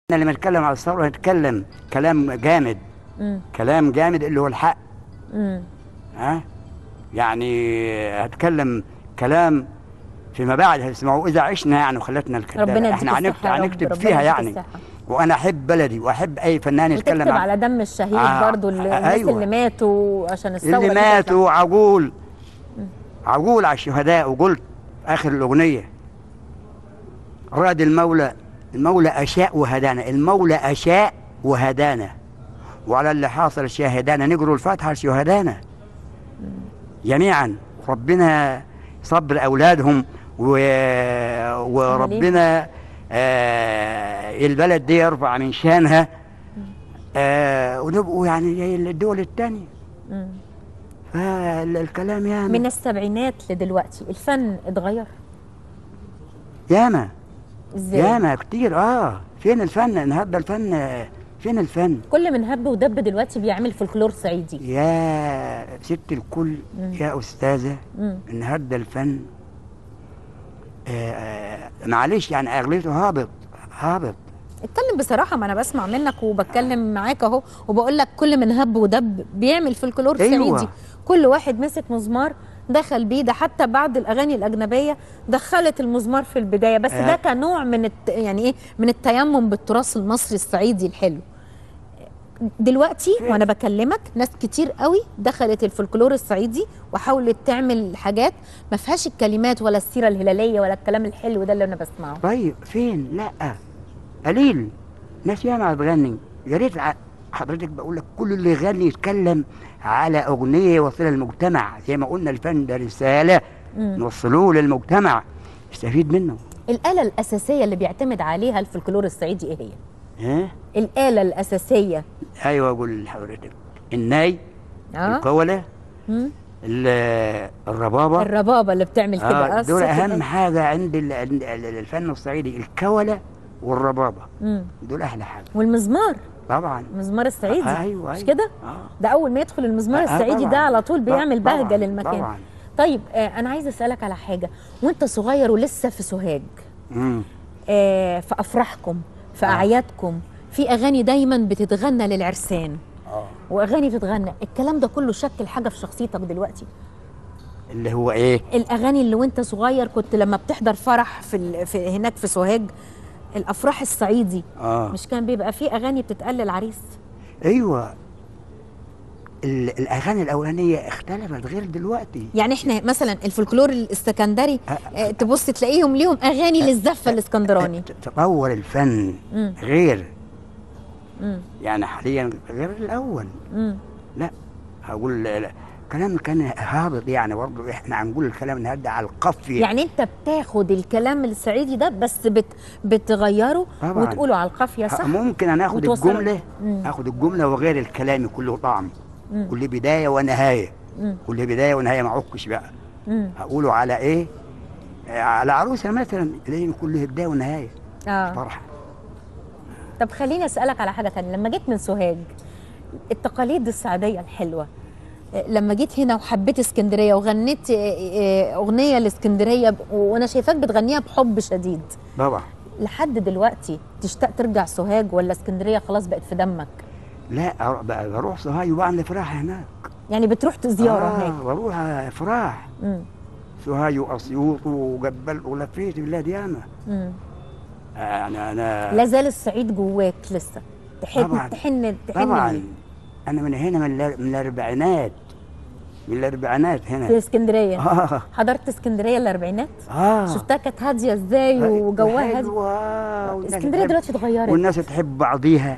احنا لما نتكلم على الثوره نتكلم كلام جامد مم. كلام جامد اللي هو الحق مم. ها يعني هتكلم كلام فيما بعد هتسمعوا اذا عشنا يعني وخلتنا الكلام ربنا يديك احنا هنكتب, الصحة يا رب، هنكتب ربنا فيها يديك يعني الصحة. وانا احب بلدي واحب اي فنان يتكلم وتكتب عن على دم الشهيد آه، برضو اللي- آه، الناس أيوة. اللي ماتوا عشان الثوره اللي دي تطلع. ماتوا عقول عقول على الشهداء وقلت في اخر الاغنيه راد المولى المولى اشاء وهدانا المولى اشاء وهدانا وعلى اللي حاصل شاهدانا نقروا الفاتحه لشهدانا جميعا ربنا صبر اولادهم و... وربنا آه البلد دي يرفع من شانها آه ونبقوا يعني زي الدول الثانيه مم. فالكلام ياما من السبعينات لدلوقتي الفن اتغير ياما ازاي ياما كتير اه فين الفن النهارده الفن فين الفن كل من هب ودب دلوقتي بيعمل فولكلور صعيدي يا ست الكل مم. يا استاذه مم. النهارده الفن آه آه معلش يعني اغلبيته هابط هابط اتكلم بصراحه ما انا بسمع منك وبتكلم معاك اهو وبقول لك كل من هب ودب بيعمل فولكلور أيوة. صعيدي كل واحد مسك مزمار دخل بيه ده حتى بعض الاغاني الاجنبيه دخلت المزمار في البدايه بس آه. ده كنوع من الت... يعني ايه من التيمم بالتراث المصري الصعيدي الحلو دلوقتي فين؟ وانا بكلمك ناس كتير قوي دخلت الفولكلور الصعيدي وحاولت تعمل حاجات ما فيهاش الكلمات ولا السيره الهلاليه ولا الكلام الحلو ده اللي انا بسمعه طيب فين لا قليل ناس ياما بتغني يا ريت ع- حضرتك بقول لك كل اللي يغني يتكلم على اغنيه يوصلها للمجتمع زي ما قلنا الفن ده رساله مم. نوصلوه للمجتمع يستفيد منه الآلة الأساسية اللي بيعتمد عليها الفولكلور الصعيدي إيه هي؟ ها الآلة الأساسية ايوه اقول لحضرتك الناي اه الكوله مم. ال- الربابه الربابة اللي بتعمل كده آه آه، دول الصوت اهم الحلو. حاجه عند ال- عند ال- الفن الصعيدي الكوله والربابه مم. دول احلى حاجه والمزمار طبعا المزمار الصعيدي آه ايوه مش ايوه كده؟ آه. ده أول ما يدخل المزمار آه، الصعيدي طبعاً. ده على طول بيعمل طبعاً، بهجة للمكان طبعا طيب آه أنا عايزة أسألك على حاجة وأنت صغير ولسه في سوهاج مم. آه في أفراحكم في آه. أعيادكم في أغاني دايما بتتغنى للعرسان اه وأغاني بتتغنى الكلام ده كله شكل حاجة في شخصيتك دلوقتي اللي هو ايه الاغاني اللي وانت صغير كنت لما بتحضر فرح في, ال... في هناك في سوهاج الافراح الصعيدي اه مش كان بيبقى فيه اغاني بتتقال للعريس ايوه ال- الاغاني الاولانيه اختلفت غير دلوقتي يعني احنا مثلا الفولكلور الاسكندري آه، تبص تلاقيهم ليهم اغاني للزفه الاسكندراني ت- تطور الفن مم. غير مم. يعني حاليا غير الاول مم. لا هقول لا- لا. كلام كان هابط يعني برضه احنا هنقول الكلام النهارده على القافيه يعني انت بتاخد الكلام الصعيدي ده بس بت... بتغيره طبعاً. وتقوله على القافيه صح ممكن انا اخد وتوصله. الجمله مم. اخد الجمله وغير الكلام كله طعم مم. كل بدايه ونهايه مم. كل بدايه ونهايه ما عكش بقى مم. هقوله على ايه آه، على عروسه مثلا لازم يكون له بدايه ونهايه اه فرحه طب خليني اسالك على حاجه تانية لما جيت من سوهاج التقاليد السعوديه الحلوه آه، لما جيت هنا وحبيت اسكندريه وغنيت آه، آه، اغنيه لاسكندريه ب- وانا شايفاك بتغنيها بحب شديد طبعا لحد دلوقتي تشتاق ترجع سوهاج ولا اسكندريه خلاص بقت في دمك لا أر- بقى بروح صهاي وبعمل افراح هناك يعني بتروح زياره آه هناك بروح افراح مم. سوهاي واسيوط وجبل ولفيت بلاد ياما مم. آه، يعني انا لا زال الصعيد جواك لسه تحن طبعاً. تحن تحن طبعا ليه؟ انا من هنا من, الأر- من الاربعينات من الاربعينات في هنا اسكندريه اه حضرت اسكندريه الاربعينات اه شفتها كانت هاديه ازاي وجوها هادي حلوة والناس اسكندريه تحب- دلوقتي اتغيرت والناس تحب بعضيها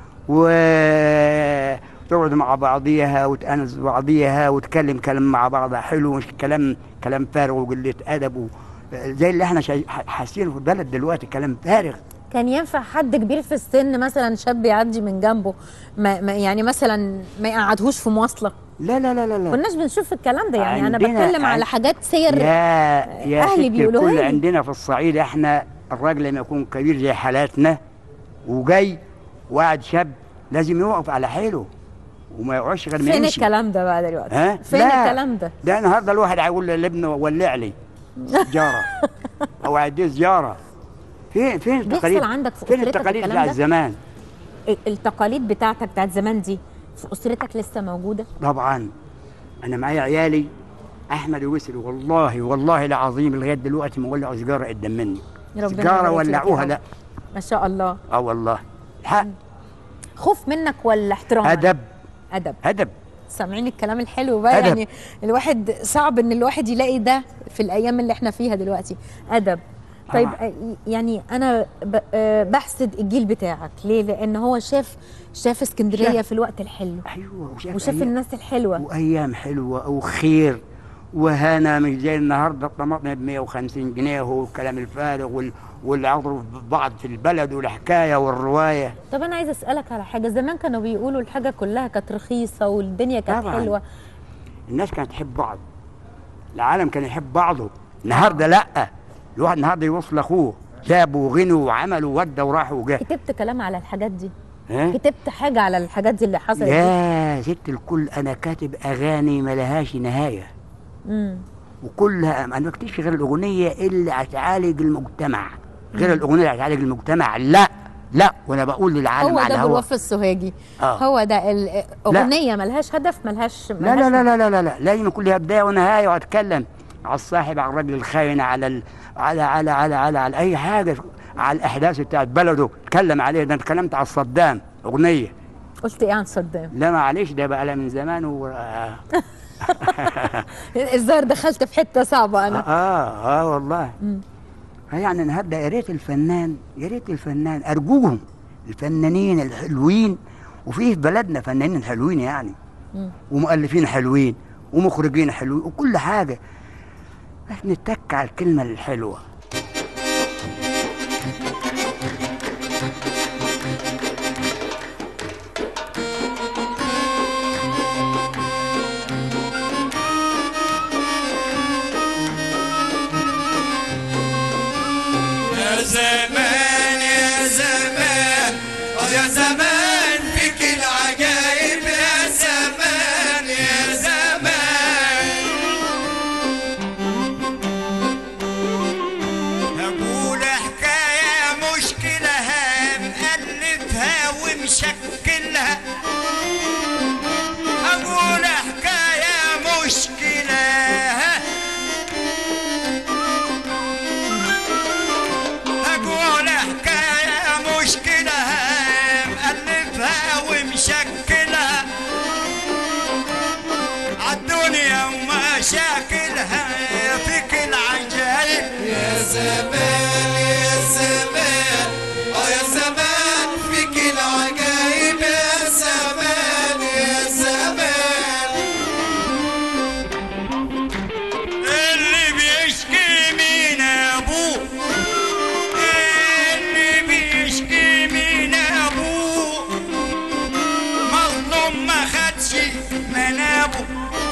وتقعد مع بعضيها وتأنس بعضيها وتكلم كلام مع بعضها حلو مش كلام كلام فارغ وقلة أدب و... زي اللي احنا شاي... حاسينه في البلد دلوقتي كلام فارغ كان ينفع حد كبير في السن مثلا شاب يعدي من جنبه ما ما يعني مثلا ما يقعدهوش في مواصله لا لا لا لا, لا. كناش بنشوف الكلام ده يعني انا عندنا- بتكلم عن- على حاجات سير يا يا أهلي ستي بيقولوها الكل لي. عندنا في الصعيد احنا الراجل لما يكون كبير زي حالاتنا وجاي وقاعد شاب لازم يوقف على حيله وما يقعدش غير ما فين يمشي الكلام ده بقى دلوقتي ها؟ فين لا. الكلام ده ده النهارده الواحد هيقول لابنه ولع لي سجاره او هيديه سجاره فين فين التقاليد بيحصل عندك في فين أسرتك التقاليد الكلام بتاع ده؟ زمان ال- التقاليد بتاعتك بتاعت زمان دي في اسرتك لسه موجوده طبعا انا معايا عيالي احمد ويسري والله والله العظيم لغايه دلوقتي مولع سيجاره قدام مني ربنا سيجاره يبارك لك يا ولعوها رب. لا ما شاء الله اه والله حق خوف منك ولا احترام ادب ادب ادب سامعين الكلام الحلو بقى أدب. يعني الواحد صعب ان الواحد يلاقي ده في الايام اللي احنا فيها دلوقتي ادب طيب آه. آه، يعني انا ب- آه، بحسد الجيل بتاعك ليه لان هو شاف شاف اسكندريه شاف. في الوقت الحلو ايوه وشاف, وشاف أيام- الناس الحلوه وايام حلوه وخير وهنا مش زي النهارده الطماطم ب 150 جنيه والكلام الفارغ وال والعضر في بعض في البلد والحكايه والروايه طب انا عايزه اسالك على حاجه زمان كانوا بيقولوا الحاجه كلها كانت رخيصه والدنيا كانت طبعاً. حلوه الناس كانت تحب بعض العالم كان يحب بعضه النهارده لا الواحد النهارده يوصل لاخوه جابوا وغنوا وعملوا ودى وراح وجه كتبت كلام على الحاجات دي ها؟ كتبت حاجه على الحاجات دي اللي حصلت دي يا ست الكل انا كاتب اغاني ملهاش نهايه امم وكلها انا ما بكتبش غير الاغنيه اللي هتعالج المجتمع غير الاغنيه اللي هتعالج المجتمع لا لا وانا بقول للعالم هو على ده الهوا بالوف السوهاجي آه. هو ده الاغنيه ملهاش هدف ملهاش لا لا لا لا لا لا, لا. لازم يكون لها بدايه ونهايه واتكلم على الصاحب على الراجل الخاين على ال... على على على على, على اي حاجه على الاحداث بتاعت بلده اتكلم عليه ده أنا اتكلمت على صدام اغنيه قلت ايه عن صدام لا معلش ده بقى لها من زمان و اه الظاهر دخلت في حته صعبه انا اه, آه والله مم. يعني النهارده يا ريت الفنان يا ريت الفنان ارجوهم الفنانين الحلوين وفي في بلدنا فنانين حلوين يعني مم. ومؤلفين حلوين ومخرجين حلوين وكل حاجه بس نتك على الكلمه الحلوه يا زمان يا زمان آه يا زمان فيك العجايب يا زمان يا زمان هقول حكاية مشكلها مألفها ومشكلها هقول حكاية مشكلها أقول حكاية مشكلة مألفها ومشكلها عالدنيا ومشاكلها فيك العجايب يا زمان يا زمان اه يا زمان فيك العجايب يا زمان يا زمان اللي بيشكي من ابوه اللي بيشكي من ابوه مظلوم ما خدش منابه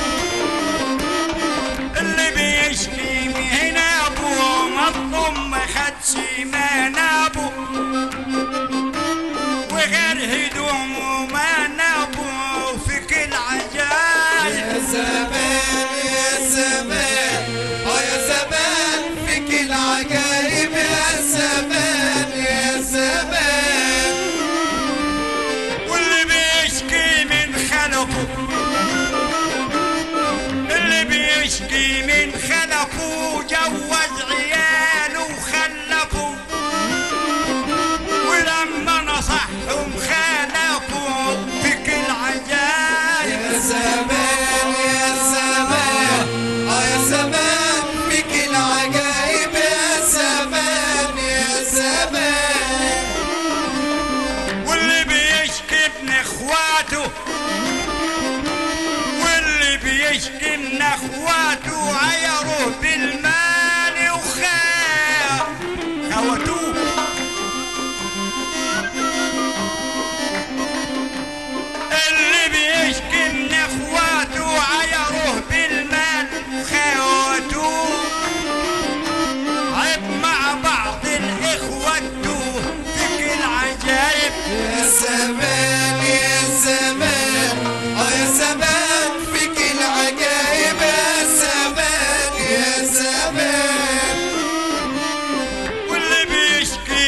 اللي بيشكي من ابوه مظلوم ما خدش منابه وغير هدومه ما نابه فيك العجايب يا زمان يا زمان اه يا زمان فيك العجايب يا زمان يا زمان واللي بيشكي من خلقه اللي بيشكي من خلقه جوز عياله وخلفه ولما نصحهم خلقوا فيك العجايب يا زمان يا زمان اه يا زمان فيك العجايب يا زمان يا زمان واللي بيشكي من اخواته واللي بيشكي من اخواته عيروه بالمال وخا خوتوه اللي بيشكي من اخواته عيروه بالمال خوتوه عيب مع بعض الاخوة فيك العجايب يا زمان يا زمان اه يا زمان فيك العجايب يا زمان يا زمان واللي بيشكي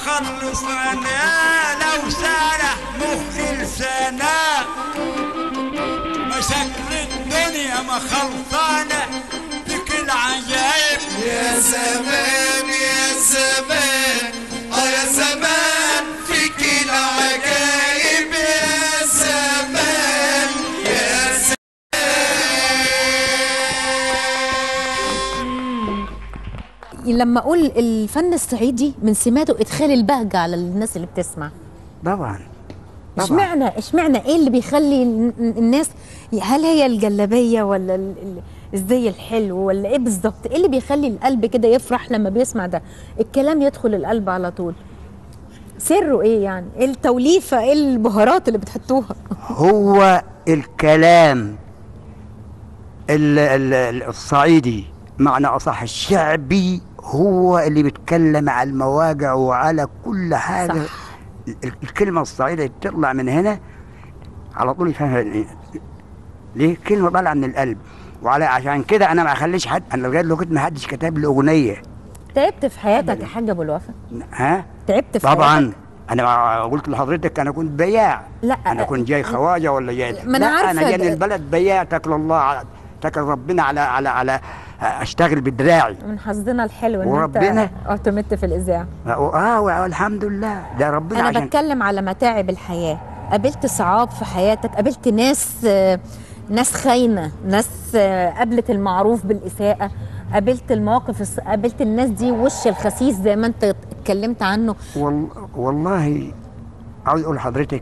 مخلصنا لو سارح مخي لسانا مشاكل الدنيا ما خلصانة فيك العجايب يا زمان يا زمان اه يا زمان فيك العجايب يا زمان يا لما اقول الفن الصعيدي من سماته ادخال البهجه على الناس اللي بتسمع طبعا طبعا اشمعنى اشمعنى ايه اللي بيخلي ال- الناس هل هي الجلابيه ولا ال- ال- الزي الحلو ولا ايه بالظبط ايه اللي بيخلي القلب كده يفرح لما بيسمع ده الكلام يدخل القلب على طول سره ايه يعني ايه التوليفه ايه البهارات اللي بتحطوها هو الكلام ال- ال- ال- الصعيدي معنى أصح الشعبي هو اللي بيتكلم على المواجع وعلى كل حاجة صح. ال- الكلمة الصعيدة بتطلع من هنا على طول يفهمها ال- ليه كلمة طالعة من القلب وعلى عشان كده أنا ما أخليش حد أنا لغاية دلوقتي ما حدش كتب لي أغنية تعبت في حياتك يا حاج ابو الوفا ها تعبت في طبعا حياتك انا ما قلت لحضرتك انا كنت بياع لا، انا أ- كنت جاي خواجه ولا جاي ما أنا لا عارفة انا جاي ده. من البلد بياع تكل الله على- تكل ربنا على على على اشتغل بدراعي من حظنا الحلو ان وربنا- انت اعتمدت في الاذاعه اه والحمد لله ده ربنا انا عشان بتكلم على متاعب الحياه قابلت صعاب في حياتك قابلت ناس آه، ناس خاينه ناس آه، قابلت المعروف بالاساءه قابلت المواقف الس- قابلت الناس دي وش الخسيس زي ما انت اتكلمت عنه وال... والله عاوز اقول لحضرتك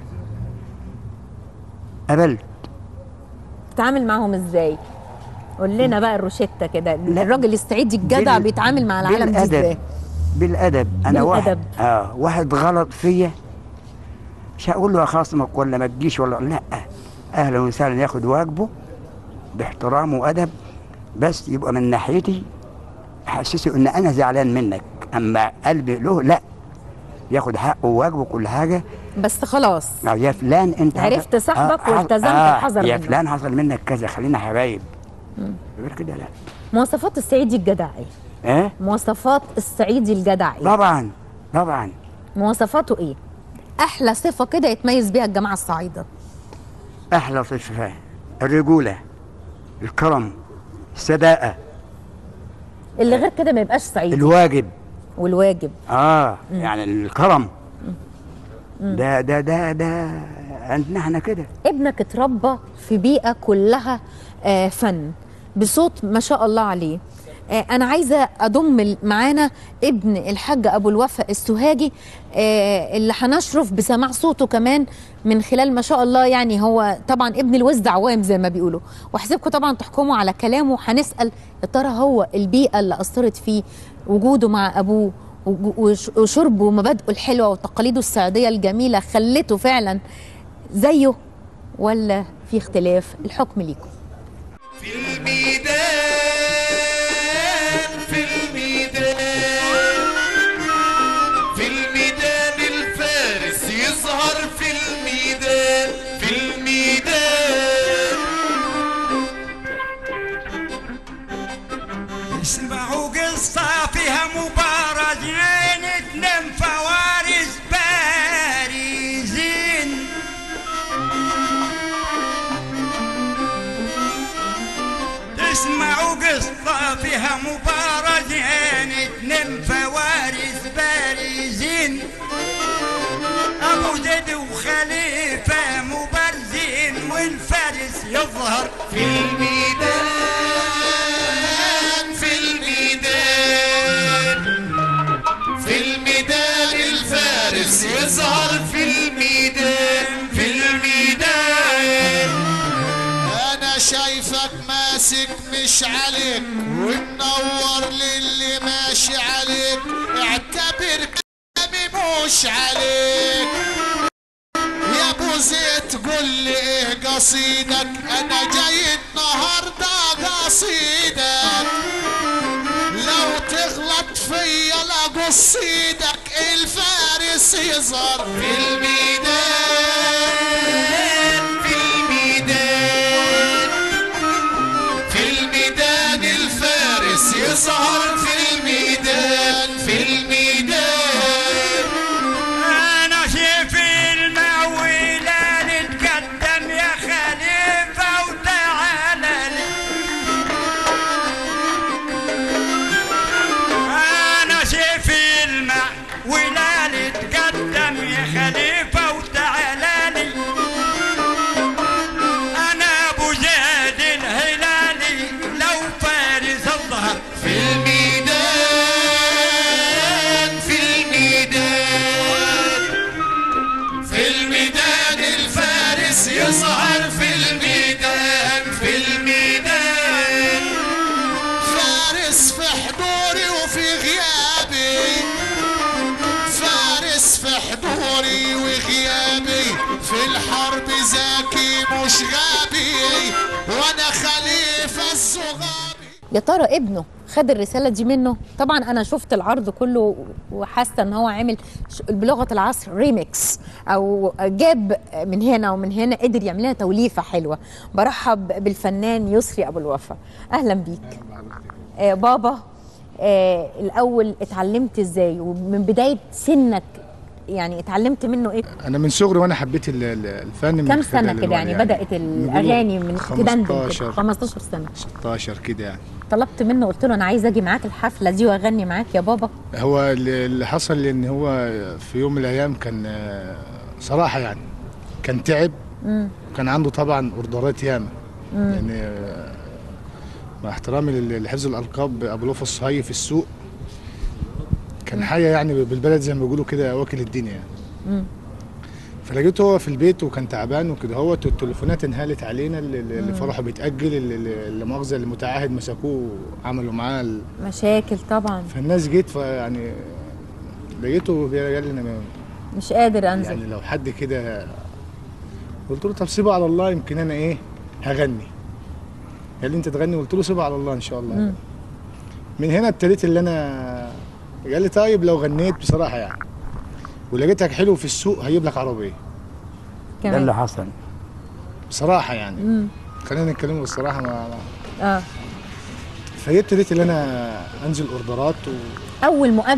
قبلت تتعامل معاهم ازاي قول لنا بقى الروشته كده لا. الراجل الصعيدي الجدع بال- بيتعامل مع العالم دي ازاي بالادب بالادب انا واحد بالأدب. اه واحد غلط فيا مش هقول له اخاصمك ولا ما تجيش ولا لا اهلا وسهلا ياخد واجبه باحترام وادب بس يبقى من ناحيتي احسسه ان انا زعلان منك اما قلبي له لا ياخد حقه وواجبه وكل حاجه بس خلاص أو يا فلان انت عرفت حصل- صاحبك حصل- والتزمت الحذر يا منه. فلان حصل منك كذا خلينا حبايب غير كده لا مواصفات الصعيدي الجدع ايه ايه مواصفات الصعيدي الجدع ايه طبعا طبعا مواصفاته ايه احلى صفه كده يتميز بيها الجماعه الصعيده احلى صفه الرجوله الكرم السداءه اللي غير كده ما يبقاش صعيدي الواجب والواجب اه يعني الكرم ده ده ده ده عندنا احنا كده ابنك اتربى في بيئه كلها آه فن بصوت ما شاء الله عليه آه انا عايزه اضم ال- معانا ابن الحاج ابو الوفا السوهاجي آه اللي هنشرف بسماع صوته كمان من خلال ما شاء الله يعني هو طبعا ابن الوزد عوام زي ما بيقولوا وحسيبكم طبعا تحكموا على كلامه هنسال يا ترى هو البيئه اللي اثرت فيه وجوده مع ابوه وج- وش- وشربه ومبادئه الحلوه وتقاليده السعوديه الجميله خلته فعلا زيه ولا في اختلاف الحكم ليكم في الميدان في الميدان في الميدان الفارس يظهر في الميدان في الميدان اسمعوا قصة فيها مبارزين اتنين فوارس بارزين تسمعوا قصة فيها مبارزين اتنين فوارس بارزين ابو زيد وخليفة مبارزين والفارس يظهر في الميدان في الميدان في الميدان الفارس يظهر في الميدان في الميدان انا شايفك ماسك مش عليك ومنور للي ماشي عليك اعتبر كلامي مش عليك يا ابو زيد قول لي ايه قصيدك انا جاي النهارده قصيدك لو تغلط فيا لا قصيدك الفارس يظهر في الميدان في الميدان في الميدان الفارس يظهر في الميدان في الميدان حضوري وغيابي في الحرب ذكي مش غبي وانا خليفة الصغابي يا ترى ابنه خد الرساله دي منه طبعا انا شفت العرض كله وحاسه ان هو عامل ش- بلغه العصر ريميكس او جاب من هنا ومن هنا قدر يعمل لنا توليفه حلوه برحب بالفنان يسري ابو الوفا اهلا بيك آه بابا آه الاول اتعلمت ازاي ومن بدايه سنك يعني اتعلمت منه ايه انا من صغري وانا حبيت ال- ال- الفن من كم خلال سنه كده الوعي يعني بدات الاغاني من تدندن كده 15 15 سنه 16 كده يعني طلبت منه قلت له انا عايزه اجي معاك الحفله دي واغني معاك يا بابا هو اللي اللي حصل ان هو في يوم من الايام كان آه، صراحه يعني كان تعب كان عنده طبعا اوردرات ياما يعني آه، مع احترامي لل- لحفظ الالقاب ابو لوف الصهي في السوق كان حاجه يعني بالبلد زي ما بيقولوا كده واكل الدنيا يعني فلقيته هو في البيت وكان تعبان وكده هو التليفونات انهالت علينا اللي, اللي فرحه بيتاجل اللي- اللي اللي مؤاخذه المتعهد مسكوه وعملوا معاه ال- مشاكل طبعا فالناس جيت فيعني لقيته قال لي انا ما- مش قادر انزل يعني لو حد كده قلت له طب سيبه على الله يمكن انا ايه هغني قال لي انت تغني قلت له سيبه على الله ان شاء الله مم. من هنا ابتديت اللي انا قال لي طيب لو غنيت بصراحه يعني ولقيتك حلو في السوق هجيب لك عربيه ده اللي كمان حصل بصراحه يعني مم. خلينا نتكلم بالصراحه ما اه فابتديت اللي انا انزل اوردرات و... اول مقابله